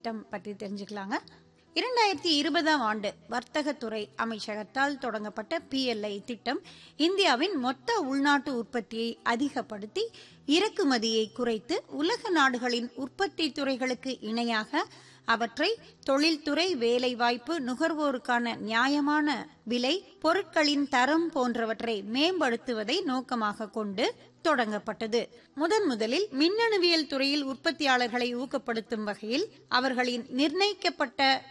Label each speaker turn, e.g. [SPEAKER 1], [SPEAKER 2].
[SPEAKER 1] திட்டம் பற்றி தெரிஞ்சுக்கலாங்க இரண்டாயிரத்தி இருபதாம் ஆண்டு வர்த்தகத்துறை அமைச்சகத்தால் தொடங்கப்பட்ட பிஎல்ஐ திட்டம் இந்தியாவின் மொத்த உள்நாட்டு உற்பத்தியை அதிகப்படுத்தி இறக்குமதியை குறைத்து உலக நாடுகளின் உற்பத்தி துறைகளுக்கு இணையாக அவற்றை தொழில்துறை வேலைவாய்ப்பு நுகர்வோருக்கான நியாயமான விலை பொருட்களின் தரம் போன்றவற்றை மேம்படுத்துவதை நோக்கமாக கொண்டு தொடங்கப்பட்டது முதன் முதலில் மின்னணுவியல் துறையில் உற்பத்தியாளர்களை ஊக்கப்படுத்தும் வகையில் அவர்களின் நிர்ணயிக்கப்பட்ட